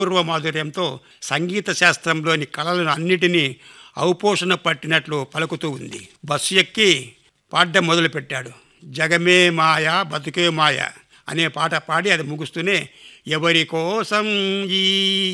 పూర్వ మాధుర్యంతో సంగీత శాస్త్రంలోని కళలను అన్నిటినీ ఔపోషణ పట్టినట్లు పలుకుతూ ఉంది బస్సు ఎక్కి పాడడం మొదలుపెట్టాడు జగమే మాయ బతుకే మాయ అనే పాట పాడి అది ముగుస్తూనే ఎవరి కోసం ఈ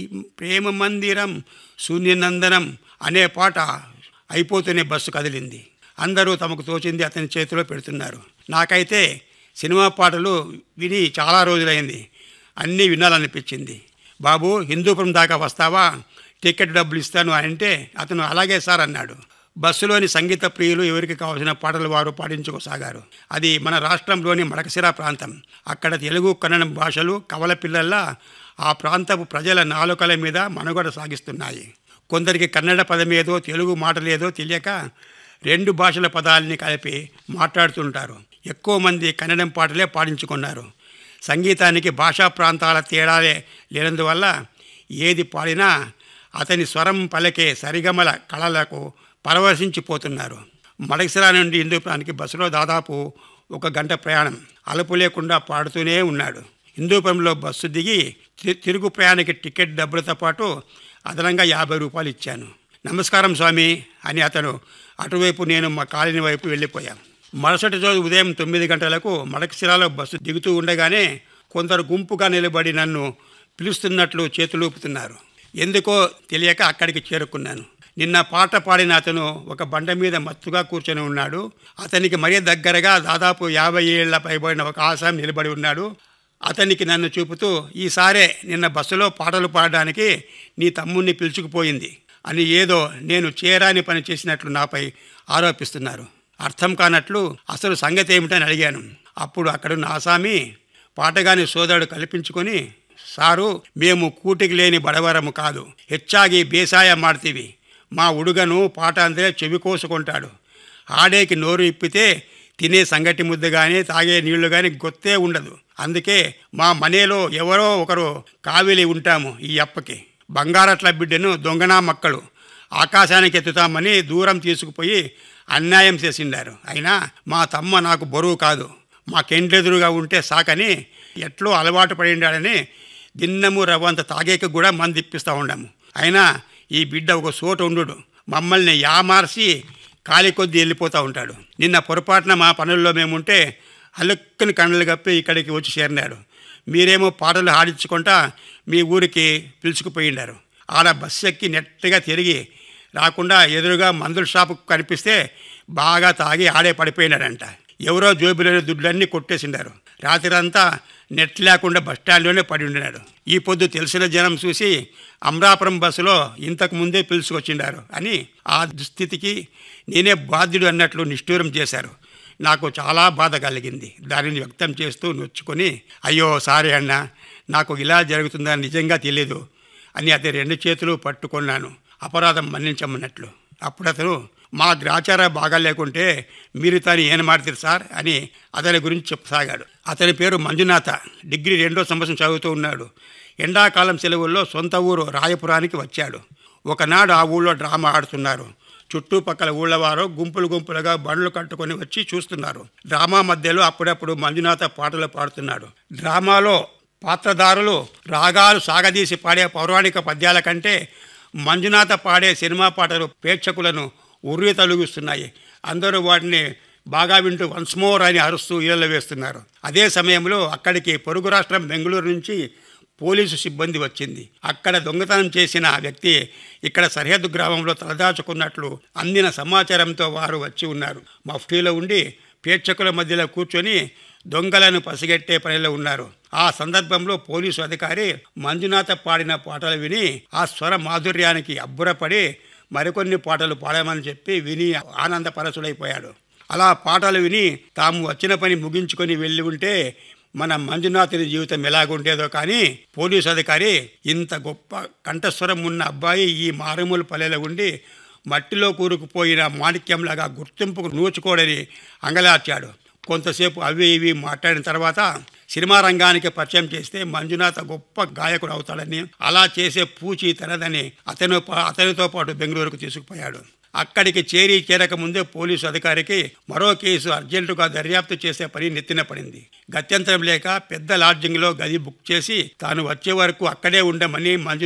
ప్రేమ మందిరం శూన్యనందనం అనే పాట అయిపోతూనే బస్సు కదిలింది అందరూ తమకు తోచింది అతని చేతిలో పెడుతున్నారు నాకైతే సినిమా పాటలు విని చాలా రోజులైంది అన్నీ వినాలనిపించింది బాబు హిందూపురం దాకా వస్తావా టికెట్ డబ్బులు ఇస్తాను అని అంటే అతను అలాగే సార్ అన్నాడు బస్సులోని సంగీత ప్రియులు ఎవరికి కావాల్సిన పాటలు వారు పాటించుకోసాగారు అది మన రాష్ట్రంలోని మడకసిర ప్రాంతం అక్కడ తెలుగు కన్నడం భాషలు కవల పిల్లల్లా ఆ ప్రాంతపు ప్రజల నాలుకల మీద మనుగడ సాగిస్తున్నాయి కొందరికి కన్నడ పదమేదో తెలుగు మాటలేదో తెలియక రెండు భాషల పదాలని కలిపి మాట్లాడుతుంటారు ఎక్కువ మంది కన్నడం పాటలే పాడించుకున్నారు సంగీతానికి భాషా ప్రాంతాల తేడాలే లేనందువల్ల ఏది పాడినా అతని స్వరం పలికే సరిగమల కళలకు పరవశించిపోతున్నారు మడకసిరా నుండి హిందూపురానికి బస్సులో దాదాపు ఒక గంట ప్రయాణం అలుపు లేకుండా పాడుతూనే ఉన్నాడు హిందూపురంలో బస్సు దిగి తి- తిరుగు ప్రయాణికి టికెట్ డబ్బులతో పాటు అదనంగా యాభై రూపాయలు ఇచ్చాను నమస్కారం స్వామి అని అతను అటువైపు నేను మా కాలనీ వైపు వెళ్ళిపోయాం మరుసటి రోజు ఉదయం తొమ్మిది గంటలకు మడకశిరాలో బస్సు దిగుతూ ఉండగానే కొందరు గుంపుగా నిలబడి నన్ను పిలుస్తున్నట్లు చేతులూపుతున్నారు ఎందుకో తెలియక అక్కడికి చేరుకున్నాను నిన్న పాట పాడిన అతను ఒక బండ మీద మత్తుగా కూర్చొని ఉన్నాడు అతనికి మరీ దగ్గరగా దాదాపు యాభై ఏళ్ల పైబడిన ఒక ఆసాం నిలబడి ఉన్నాడు అతనికి నన్ను చూపుతూ ఈసారే నిన్న బస్సులో పాటలు పాడడానికి నీ తమ్ముణ్ణి పిలుచుకుపోయింది అని ఏదో నేను చేరాని పని చేసినట్లు నాపై ఆరోపిస్తున్నారు అర్థం కానట్లు అసలు సంగతి ఏమిటని అడిగాను అప్పుడు అక్కడున్న ఆసామి పాటగాని సోదరుడు కల్పించుకొని సారు మేము కూటికి లేని బడవరము కాదు హెచ్చాగి బేసాయ ಮಾಡ್ತೀವಿ మా ఉడుగను పాట అందరే చెవి కోసుకుంటాడు ఆడేకి నోరు ఇప్పితే తినే సంగటి ముద్ద కానీ తాగే నీళ్లు కానీ గొత్తే ఉండదు అందుకే మా మనేలో ఎవరో ఒకరు కావిలి ఉంటాము ఈ అప్పకి బంగారట్ల బిడ్డను దొంగనా మక్కలు ఆకాశానికి ఎత్తుతామని దూరం తీసుకుపోయి అన్యాయం చేసిండారు అయినా మా తమ్మ నాకు బరువు కాదు మా కెండ్రెదురుగా ఉంటే సాకని ఎట్లో అలవాటు పడిండాడని దిన్నము రవ్వంత తాగేక కూడా మంది ఇప్పిస్తూ ఉండాము అయినా ఈ బిడ్డ ఒక చోట ఉండు మమ్మల్ని యామార్చి కాలి కొద్దీ వెళ్ళిపోతూ ఉంటాడు నిన్న పొరపాటున మా పనుల్లో మేముంటే అలుక్కని కన్నులు కప్పి ఇక్కడికి వచ్చి చేరినాడు మీరేమో పాటలు ఆడించుకుంటా మీ ఊరికి పిలుచుకుపోయిండారు ఆడ బస్సు ఎక్కి నెట్టగా తిరిగి రాకుండా ఎదురుగా మందుల షాపుకు కనిపిస్తే బాగా తాగి ఆడే పడిపోయినాడంట ఎవరో జోబులోని దుడ్లన్నీ కొట్టేసిండారు రాత్రంతా నెట్ లేకుండా బస్ స్టాండ్లోనే పడి ఉండినాడు ఈ పొద్దు తెలిసిన జనం చూసి అమరాపురం బస్సులో ఇంతకు ముందే పిలుచుకొచ్చిండారు అని ఆ దుస్థితికి నేనే బాధ్యుడు అన్నట్లు నిష్ఠూరం చేశారు నాకు చాలా బాధ కలిగింది దానిని వ్యక్తం చేస్తూ నొచ్చుకొని అయ్యో సారీ అన్న నాకు ఇలా జరుగుతుందని నిజంగా తెలియదు అని అతని రెండు చేతులు పట్టుకున్నాను అపరాధం మన్నించమన్నట్లు అప్పుడు అతను మా గ్రాచార బాగా లేకుంటే మీరు తాను ఏం మాడతారు సార్ అని అతని గురించి చెప్పసాగాడు అతని పేరు మంజునాథ డిగ్రీ రెండో సంవత్సరం చదువుతూ ఉన్నాడు ఎండాకాలం సెలవుల్లో సొంత ఊరు రాయపురానికి వచ్చాడు ఒకనాడు ఆ ఊళ్ళో డ్రామా ఆడుతున్నారు చుట్టుపక్కల ఊళ్ళవారు గుంపులు గుంపులుగా బండ్లు కట్టుకొని వచ్చి చూస్తున్నారు డ్రామా మధ్యలో అప్పుడప్పుడు మంజునాథ పాటలు పాడుతున్నాడు డ్రామాలో పాత్రధారులు రాగాలు సాగదీసి పాడే పౌరాణిక పద్యాల కంటే మంజునాథ పాడే సినిమా పాటలు ప్రేక్షకులను ఉర్రి తలుగుస్తున్నాయి అందరూ వాటిని బాగా వింటూ వన్స్ మోర్ అని అరుస్తూ ఈలలు వేస్తున్నారు అదే సమయంలో అక్కడికి పొరుగు రాష్ట్రం బెంగళూరు నుంచి పోలీసు సిబ్బంది వచ్చింది అక్కడ దొంగతనం చేసిన వ్యక్తి ఇక్కడ సరిహద్దు గ్రామంలో తలదాచుకున్నట్లు అందిన సమాచారంతో వారు వచ్చి ఉన్నారు మఫ్టీలో ఉండి ప్రేక్షకుల మధ్యలో కూర్చొని దొంగలను పసిగట్టే పనిలో ఉన్నారు ఆ సందర్భంలో పోలీసు అధికారి మంజునాథ పాడిన పాటలు విని ఆ స్వర మాధుర్యానికి అబ్బురపడి మరికొన్ని పాటలు పాడమని చెప్పి విని ఆనందపరచుడైపోయాడు అలా పాటలు విని తాము వచ్చిన పని ముగించుకొని వెళ్ళి ఉంటే మన మంజునాథుని జీవితం ఎలాగుండేదో కానీ పోలీసు అధికారి ఇంత గొప్ప కంఠస్వరం ఉన్న అబ్బాయి ఈ మారుమూల పల్లెలో ఉండి మట్టిలో కూరుకుపోయిన మాణిక్యంలాగా గుర్తింపుకు నూచుకోడని అంగలార్చాడు కొంతసేపు అవి ఇవి మాట్లాడిన తర్వాత సినిమా రంగానికి పరిచయం చేస్తే మంజునాథ గొప్ప గాయకుడు అవుతాడని అలా చేసే పూచి తనదని అతను అతనితో పాటు బెంగళూరుకు తీసుకుపోయాడు అక్కడికి చేరి చేరకముందే పోలీసు అధికారికి మరో కేసు అర్జెంటుగా దర్యాప్తు చేసే పని నెత్తిన పడింది గత్యంతరం లేక పెద్ద లాడ్జింగ్లో గది బుక్ చేసి తాను వచ్చే వరకు అక్కడే ఉండమని మంజు